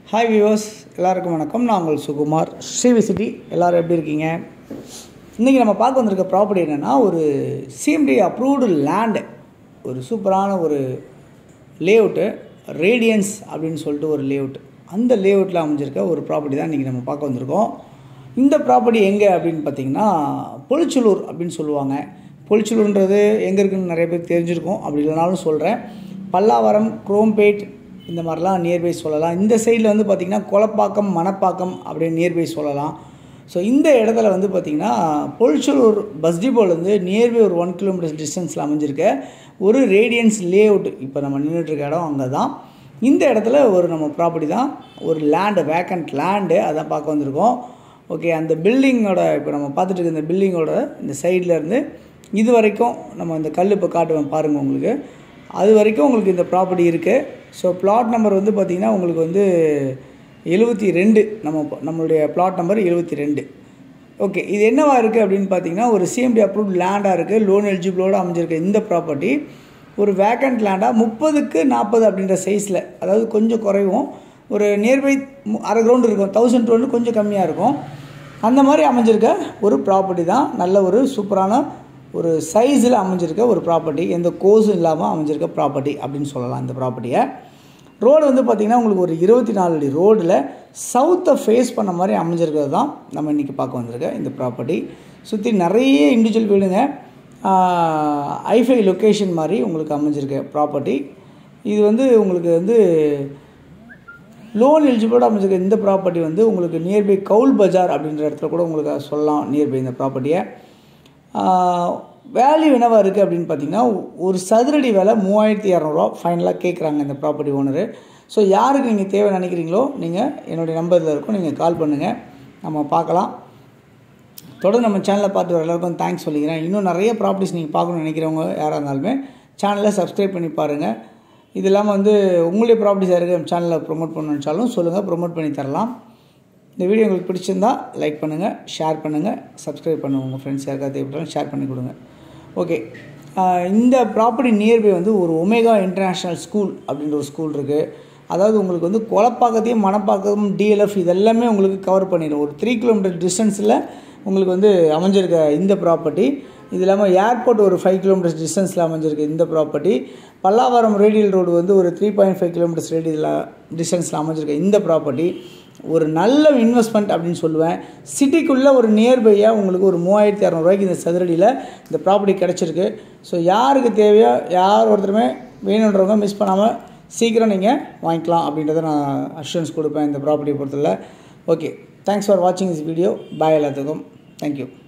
hi viewers எல்லாருக்கும் வணக்கம் நான் உங்கள் சுகுமார் ஸ்ரீவிசிட்டி எல்லோரும் எப்படி இருக்கீங்க இன்றைக்கி நம்ம பார்க்க வந்திருக்க ப்ராப்பர்ட்டி என்னென்னா ஒரு சிஎம்டி அப்ரூவ்டு லேண்டு ஒரு சூப்பரான ஒரு லேஅவுட்டு ரேடியன்ஸ் அப்படின்னு சொல்லிட்டு ஒரு லேஅவுட் அந்த லேஅவுட்டில் அமைஞ்சிருக்க ஒரு ப்ராப்பர்ட்டி தான் இன்றைக்கி நம்ம பார்க்க வந்திருக்கோம் இந்த ப்ராப்பர்ட்டி எங்கே அப்படின்னு பார்த்தீங்கன்னா பொலிச்சலூர் அப்படின்னு சொல்லுவாங்க பொலிச்சலூர்ன்றது எங்கே இருக்குன்னு நிறைய பேர் தெரிஞ்சிருக்கும் அப்படி இல்லைனாலும் சொல்கிறேன் பல்லாவரம் குரோம்பேட் இந்த மாதிரிலாம் நியர்பை சொல்லலாம் இந்த சைடில் வந்து பார்த்திங்கன்னா கொலப்பாக்கம் மணப்பாக்கம் அப்படின்னு நியர்பை சொல்லலாம் ஸோ இந்த இடத்துல வந்து பார்த்திங்கன்னா பொலிச்சலூர் பஸ் டிப்போலேருந்து நியர்பை ஒரு ஒன் கிலோமீட்டர்ஸ் டிஸ்டன்ஸில் அமைஞ்சிருக்க ஒரு ரேடியன்ஸ் லேஅவுட் இப்போ நம்ம நின்றுட்டுருக்க இடம் அங்கே தான் இந்த இடத்துல ஒரு நம்ம ப்ராப்பர்ட்டி தான் ஒரு லேண்டு வேக்கண்ட் லேண்டு அதான் பார்க்க வந்திருக்கோம் ஓகே அந்த பில்டிங்கோட இப்போ நம்ம பார்த்துட்டு இருக்க இந்த பில்டிங்கோட இந்த சைடில் இருந்து இது வரைக்கும் நம்ம இந்த கல் இப்போ காட்டுவேன் பாருங்கள் உங்களுக்கு அது வரைக்கும் உங்களுக்கு இந்த ப்ராப்பர்ட்டி இருக்குது ஸோ பிளாட் நம்பர் வந்து பார்த்திங்கன்னா உங்களுக்கு வந்து எழுபத்தி ரெண்டு நம்ம நம்மளுடைய பிளாட் நம்பர் எழுபத்தி ரெண்டு ஓகே இது என்னவா இருக்குது அப்படின்னு பார்த்தீங்கன்னா ஒரு சிஎம்டி அப்ரூவ்ட் லேண்டாக இருக்குது லோன் எலிஜிபிளோடு அமைஞ்சிருக்க இந்த ப்ராப்பர்ட்டி ஒரு வேக்கண்ட் லேண்டாக முப்பதுக்கு நாற்பது அப்படின்ற சைஸில் அதாவது கொஞ்சம் குறைவும் ஒரு நியர்பை அரை கிரவுண்டு இருக்கும் தௌசண்ட் டுவெல் கொஞ்சம் கம்மியாக இருக்கும் அந்த மாதிரி அமைஞ்சிருக்க ஒரு ப்ராப்பர்ட்டி தான் நல்ல ஒரு சூப்பரான ஒரு சைஸில் அமைஞ்சிருக்க ஒரு ப்ராப்பர்ட்டி எந்த கோஸும் இல்லாமல் அமைஞ்சிருக்க ப்ராப்பர்ட்டி அப்படின்னு சொல்லலாம் இந்த ப்ராப்பர்ட்டியை ரோடு வந்து பார்த்திங்கன்னா உங்களுக்கு ஒரு இருபத்தி நாலு அடி ரோடில் சவுத்தை ஃபேஸ் பண்ண மாதிரி அமைஞ்சிருக்கிறது தான் நம்ம இன்றைக்கி பார்க்க வந்திருக்க இந்த ப்ராப்பர்ட்டி சுற்றி நிறைய இண்டிவிஜுவல் வீடுங்க ஐஃபை லொக்கேஷன் மாதிரி உங்களுக்கு அமைஞ்சிருக்க ப்ராப்பர்ட்டி இது வந்து உங்களுக்கு வந்து லோன் எலிஜிபிளோட அமைஞ்சிருக்க இந்த ப்ராப்பர்ட்டி வந்து உங்களுக்கு நியர்பை கவுல் பஜார் அப்படின்ற இடத்துல கூட உங்களுக்கு சொல்லலாம் நியர்பை இந்த ப்ராப்பர்ட்டியை வேல்யூ என்னவா இருக்குது அப்படின்னு பார்த்தீங்கன்னா ஒரு சதுரடி விலை மூவாயிரத்தி இரநூறுவா ஃபைனலாக கேட்குறாங்க இந்த ப்ராப்பர்ட்டி ஓனரு ஸோ யாருக்கு நீங்கள் தேவை நினைக்கிறீங்களோ நீங்கள் என்னுடைய நம்பரில் இருக்கும் நீங்கள் கால் பண்ணுங்கள் நம்ம பார்க்கலாம் தொடர்ந்து நம்ம சேனலை பார்த்து வர எல்லாருக்கும் தேங்க்ஸ் சொல்லிக்கிறேன் இன்னும் நிறைய ப்ராப்பர்ட்டிஸ் நீங்கள் பார்க்கணும்னு நினைக்கிறவங்க யாராக இருந்தாலுமே சேனலை சப்ஸ்கிரைப் பண்ணி பாருங்கள் இது இல்லாமல் வந்து உங்களுடைய ப்ராப்பர்ட்டிஸ் யாருக்கு நம்ம சேனலில் ப்ரொமோட் பண்ணணுச்சாலும் சொல்லுங்கள் ப்ரொமோட் பண்ணி தரலாம் இந்த வீடியோ உங்களுக்கு பிடிச்சிருந்தா லைக் பண்ணுங்கள் ஷேர் பண்ணுங்கள் சப்ஸ்கிரைப் பண்ணுங்கள் உங்கள் ஃப்ரெண்ட்ஸ் யாருக்காவது தேவைப்பட்டாலும் ஷேர் பண்ணி கொடுங்க ஓகே இந்த ப்ராப்பர்ட்டி நியர்பை வந்து ஒரு ஒமேகா இன்டர்நேஷ்னல் ஸ்கூல் அப்படின்ற ஒரு ஸ்கூல் இருக்குது அதாவது உங்களுக்கு வந்து கொலப்பாக்கத்தையும் மணப்பாக்கம் டிஎல்எஃப் இதெல்லாமே உங்களுக்கு கவர் பண்ணிடும் ஒரு த்ரீ கிலோமீட்டர் டிஸ்டன்ஸில் உங்களுக்கு வந்து அமைஞ்சிருக்க இந்த ப்ராப்பர்ட்டி இது இல்லாமல் ஏர்போர்ட் ஒரு ஃபைவ் கிலோமீட்டர்ஸ் டிஸ்டன்ஸில் அமைஞ்சிருக்கு இந்த ப்ராப்பர்ட்டி பல்லாவரம் ரேடியல் ரோடு வந்து ஒரு three point five kilometres radial டிஸ்டன்ஸில் அமைஞ்சிருக்க இந்த ப்ராப்பர்ட்டி ஒரு நல்ல இன்வெஸ்ட்மெண்ட் அப்படின்னு சொல்லுவேன் சிட்டிக்குள்ளே ஒரு நியர்பையாக உங்களுக்கு ஒரு மூவாயிரத்தி இரநூறுவாய்க்கு இந்த சதுரடியில் இந்த ப்ராப்பர்ட்டி கிடச்சிருக்கு ஸோ யாருக்கு தேவையோ யார் ஒருத்தருமே வேணுன்றவங்க மிஸ் பண்ணாமல் சீக்கிரம் நீங்கள் வாங்கிக்கலாம் அப்படின்றத நான் அஷூரன்ஸ் கொடுப்பேன் இந்த ப்ராப்பர்ட்டியை பொறுத்தல ஓகே தேங்க்ஸ் ஃபார் வாட்சிங் திஸ் வீடியோ பாய் எல்லாத்துக்கும் தேங்க்யூ